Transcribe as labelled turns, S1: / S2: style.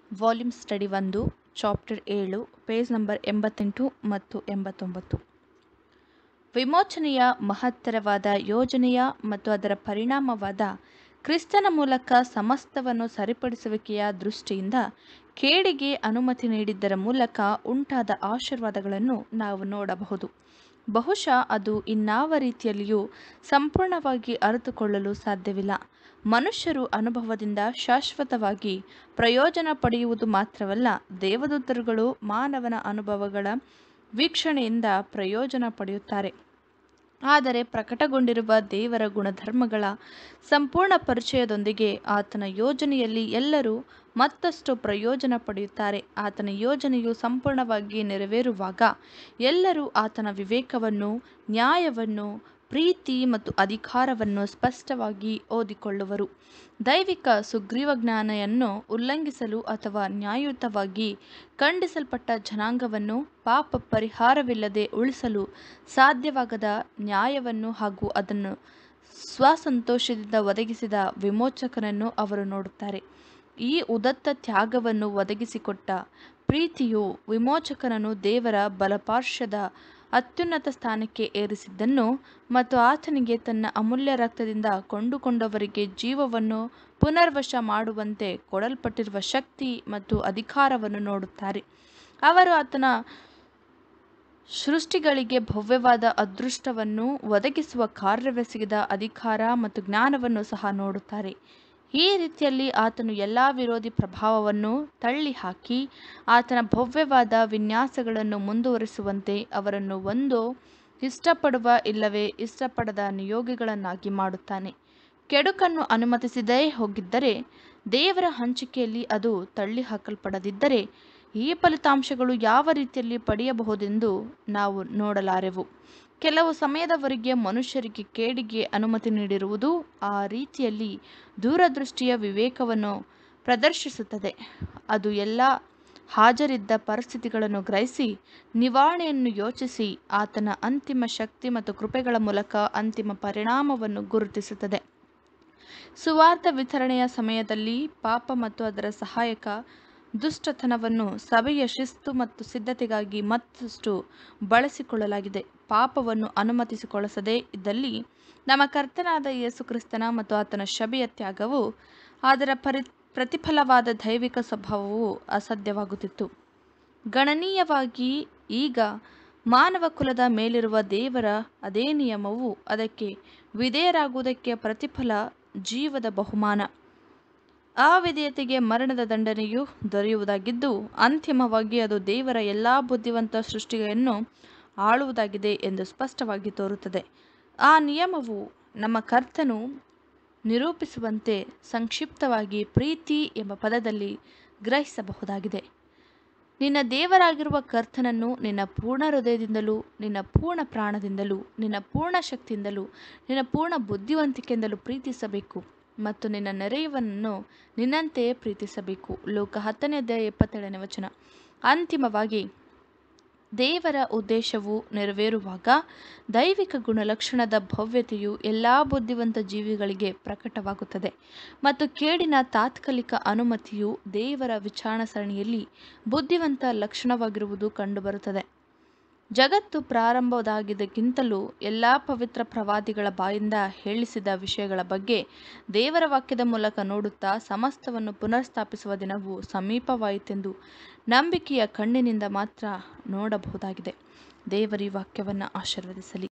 S1: volume study ಒಂದು chapter ಏಳು page number ಎಂಬತ್ತೆಂಟು ಮತ್ತು ಎಂಬತ್ತೊಂಬತ್ತು ವಿಮೋಚನೆಯ ಮಹತ್ತರವಾದ ಯೋಜನೆಯ ಮತ್ತು ಅದರ ಪರಿಣಾಮವಾದ ಕ್ರಿಸ್ತನ ಮೂಲಕ ಸಮಸ್ತವನ್ನು ಸರಿಪಡಿಸುವಿಕೆಯ ದೃಷ್ಟಿಯಿಂದ ಕೇಡಿಗೆ ಅನುಮತಿ ನೀಡಿದ್ದರ ಮೂಲಕ ಉಂಟಾದ ಆಶೀರ್ವಾದಗಳನ್ನು ನಾವು ನೋಡಬಹುದು ಬಹುಶಃ ಅದು ಇನ್ನಾವ ರೀತಿಯಲ್ಲಿಯೂ ಸಂಪೂರ್ಣವಾಗಿ ಅರಿತುಕೊಳ್ಳಲು ಸಾಧ್ಯವಿಲ್ಲ ಮನುಷ್ಯರು ಅನುಭವದಿಂದ ಶಾಶ್ವತವಾಗಿ ಪ್ರಯೋಜನ ಪಡೆಯುವುದು ಮಾತ್ರವಲ್ಲ ದೇವದೂತರುಗಳು ಮಾನವನ ಅನುಭವಗಳ ವೀಕ್ಷಣೆಯಿಂದ ಪ್ರಯೋಜನ ಪಡೆಯುತ್ತಾರೆ ಆದರೆ ಪ್ರಕಟಗೊಂಡಿರುವ ದೇವರ ಗುಣಧರ್ಮಗಳ ಸಂಪೂರ್ಣ ಪರಿಚಯದೊಂದಿಗೆ ಆತನ ಯೋಜನೆಯಲ್ಲಿ ಎಲ್ಲರೂ ಮತ್ತಷ್ಟು ಪ್ರಯೋಜನ ಪಡೆಯುತ್ತಾರೆ ಆತನ ಯೋಜನೆಯು ಸಂಪೂರ್ಣವಾಗಿ ನೆರವೇರುವಾಗ ಎಲ್ಲರೂ ಆತನ ವಿವೇಕವನ್ನು ನ್ಯಾಯವನ್ನು ಪ್ರೀತಿ ಮತ್ತು ಅಧಿಕಾರವನ್ನು ಸ್ಪಷ್ಟವಾಗಿ ಓದಿಕೊಳ್ಳುವರು ದೈವಿಕ ಸುಗ್ರೀವಜ್ಞಾನೆಯನ್ನು ಉಲ್ಲಂಘಿಸಲು ಅಥವಾ ನ್ಯಾಯಯುತವಾಗಿ ಖಂಡಿಸಲ್ಪಟ್ಟ ಜನಾಂಗವನ್ನು ಪಾಪ ಪರಿಹಾರವಿಲ್ಲದೆ ಉಳಿಸಲು ಸಾಧ್ಯವಾಗದ ನ್ಯಾಯವನ್ನು ಹಾಗೂ ಅದನ್ನು ಸ್ವಸಂತೋಷದಿಂದ ಒದಗಿಸಿದ ವಿಮೋಚಕನನ್ನು ಅವರು ನೋಡುತ್ತಾರೆ ಈ ಉದತ್ತ ತ್ಯಾಗವನ್ನು ಒದಗಿಸಿಕೊಟ್ಟ ಪ್ರೀತಿಯು ವಿಮೋಚಕನನ್ನು ದೇವರ ಬಲಪಾರ್ಶ್ವದ ಅತ್ಯುನ್ನತ ಸ್ಥಾನಕ್ಕೆ ಏರಿಸಿದ್ದನ್ನು ಮತ್ತು ಆತನಿಗೆ ತನ್ನ ಅಮೂಲ್ಯ ರಕ್ತದಿಂದ ಕೊಂಡುಕೊಂಡವರಿಗೆ ಜೀವವನ್ನು ಪುನರ್ವಶ ಮಾಡುವಂತೆ ಕೊಡಲ್ಪಟ್ಟಿರುವ ಶಕ್ತಿ ಮತ್ತು ಅಧಿಕಾರವನ್ನು ನೋಡುತ್ತಾರೆ ಅವರು ಆತನ ಸೃಷ್ಟಿಗಳಿಗೆ ಭವ್ಯವಾದ ಅದೃಷ್ಟವನ್ನು ಒದಗಿಸುವ ಕಾರ್ಯವೆಸಗಿದ ಅಧಿಕಾರ ಮತ್ತು ಜ್ಞಾನವನ್ನು ಸಹ ನೋಡುತ್ತಾರೆ ಈ ರೀತಿಯಲ್ಲಿ ಆತನು ಎಲ್ಲ ವಿರೋಧಿ ಪ್ರಭಾವವನ್ನು ತಳ್ಳಿ ಹಾಕಿ ಆತನ ಭವ್ಯವಾದ ವಿನ್ಯಾಸಗಳನ್ನು ಮುಂದುವರಿಸುವಂತೆ ಅವರನ್ನು ಒಂದು ಇಷ್ಟಪಡುವ ಇಲ್ಲವೇ ಇಷ್ಟಪಡದ ನಿಯೋಗಿಗಳನ್ನಾಗಿ ಮಾಡುತ್ತಾನೆ ಕೆಡುಕನ್ನು ಅನುಮತಿಸದೇ ಹೋಗಿದ್ದರೆ ದೇವರ ಹಂಚಿಕೆಯಲ್ಲಿ ಅದು ತಳ್ಳಿ ಹಾಕಲ್ಪಡದಿದ್ದರೆ ಈ ಫಲಿತಾಂಶಗಳು ಯಾವ ರೀತಿಯಲ್ಲಿ ಪಡೆಯಬಹುದೆಂದು ನಾವು ನೋಡಲಾರೆವು ಕೆಲವು ಸಮಯದವರೆಗೆ ಮನುಷ್ಯರಿಗೆ ಕೇಡಿಗೆ ಅನುಮತಿ ನೀಡಿರುವುದು ಆ ರೀತಿಯಲ್ಲಿ ದೂರದೃಷ್ಟಿಯ ವಿವೇಕವನ್ನು ಪ್ರದರ್ಶಿಸುತ್ತದೆ ಅದು ಎಲ್ಲ ಹಾಜರಿದ್ದ ಪರಿಸ್ಥಿತಿಗಳನ್ನು ಗ್ರಹಿಸಿ ನಿವಾರಣೆಯನ್ನು ಯೋಚಿಸಿ ಆತನ ಅಂತಿಮ ಶಕ್ತಿ ಮತ್ತು ಕೃಪೆಗಳ ಮೂಲಕ ಅಂತಿಮ ಪರಿಣಾಮವನ್ನು ಗುರುತಿಸುತ್ತದೆ ಸುವಾರ್ಥ ವಿತರಣೆಯ ಸಮಯದಲ್ಲಿ ಪಾಪ ಮತ್ತು ಅದರ ಸಹಾಯಕ ದುಷ್ಟತನವನ್ನು ಸಭೆಯ ಶಿಸ್ತು ಮತ್ತು ಸಿದ್ಧತೆಗಾಗಿ ಮತ್ತಷ್ಟು ಬಳಸಿಕೊಳ್ಳಲಾಗಿದೆ ಪಾಪವನ್ನು ಅನುಮತಿಸಿಕೊಳ್ಳಸದೇ ಇದ್ದಲ್ಲಿ ನಮ್ಮ ಕರ್ತನಾದ ಯೇಸು ಕ್ರಿಸ್ತನ ಮತ್ತು ಆತನ ಶಬೆಯ ತ್ಯಾಗವು ಅದರ ಪರಿ ಪ್ರತಿಫಲವಾದ ದೈವಿಕ ಸ್ವಭಾವವು ಅಸಾಧ್ಯವಾಗುತ್ತಿತ್ತು ಗಣನೀಯವಾಗಿ ಈಗ ಮಾನವ ಕುಲದ ಮೇಲಿರುವ ದೇವರ ಅದೇ ನಿಯಮವು ಅದಕ್ಕೆ ವಿಧೇಯರಾಗುವುದಕ್ಕೆ ಪ್ರತಿಫಲ ಜೀವದ ಬಹುಮಾನ ಅವಿಧೇಯತೆಗೆ ಮರಣದ ದಂಡನೆಯು ದೊರೆಯುವುದಾಗಿದ್ದು ಅಂತಿಮವಾಗಿ ಅದು ದೇವರ ಎಲ್ಲ ಬುದ್ಧಿವಂತ ಸೃಷ್ಟಿಯನ್ನು ಆಳುವುದಾಗಿದೆ ಎಂದು ಸ್ಪಷ್ಟವಾಗಿ ತೋರುತ್ತದೆ ಆ ನಿಯಮವು ನಮ್ಮ ಕರ್ತನು ನಿರೂಪಿಸುವಂತೆ ಸಂಕ್ಷಿಪ್ತವಾಗಿ ಪ್ರೀತಿ ಎಂಬ ಪದದಲ್ಲಿ ಗ್ರಹಿಸಬಹುದಾಗಿದೆ ನಿನ್ನ ದೇವರಾಗಿರುವ ಕರ್ತನನ್ನು ನಿನ್ನ ಪೂರ್ಣ ಹೃದಯದಿಂದಲೂ ನಿನ್ನ ಪೂರ್ಣ ಪ್ರಾಣದಿಂದಲೂ ನಿನ್ನ ಪೂರ್ಣ ಶಕ್ತಿಯಿಂದಲೂ ನಿನ್ನ ಪೂರ್ಣ ಬುದ್ಧಿವಂತಿಕೆಯಿಂದಲೂ ಪ್ರೀತಿಸಬೇಕು ಮತ್ತು ನಿನ್ನ ನೆರೆಯವನನ್ನು ನಿನ್ನಂತೆಯೇ ಪ್ರೀತಿಸಬೇಕು ಲೋಕ ಹತ್ತನೇ ಅಧ್ಯಾಯ ಎಪ್ಪತ್ತೇಳನೇ ವಚನ ಅಂತಿಮವಾಗಿ ದೇವರ ಉದ್ದೇಶವು ನೆರವೇರುವಾಗ ದೈವಿಕ ಗುಣಲಕ್ಷಣದ ಭವ್ಯತೆಯು ಎಲ್ಲ ಬುದ್ಧಿವಂತ ಜೀವಿಗಳಿಗೆ ಪ್ರಕಟವಾಗುತ್ತದೆ ಮತ್ತು ಕೇಡಿನ ತಾತ್ಕಾಲಿಕ ಅನುಮತಿಯು ದೇವರ ವಿಚಾರಣಾ ಸರಣಿಯಲ್ಲಿ ಬುದ್ಧಿವಂತ ಲಕ್ಷಣವಾಗಿರುವುದು ಕಂಡುಬರುತ್ತದೆ ಜಗತ್ತು ಪ್ರಾರಂಭದಾಗಿದ್ದಕ್ಕಿಂತಲೂ ಎಲ್ಲ ಪವಿತ್ರ ಪ್ರವಾದಿಗಳ ಬಾಯಿಂದ ಹೇಳಿಸಿದ ವಿಷಯಗಳ ಬಗ್ಗೆ ದೇವರ ವಾಕ್ಯದ ಮೂಲಕ ನೋಡುತ್ತಾ ಸಮಸ್ತವನ್ನು ಪುನರ್ಸ್ಥಾಪಿಸುವ ದಿನವು ಸಮೀಪವಾಯಿತೆಂದು ನಂಬಿಕೆಯ ಕಣ್ಣಿನಿಂದ ಮಾತ್ರ ನೋಡಬಹುದಾಗಿದೆ ದೇವರಿ ವಾಕ್ಯವನ್ನು ಆಶೀರ್ವದಿಸಲಿ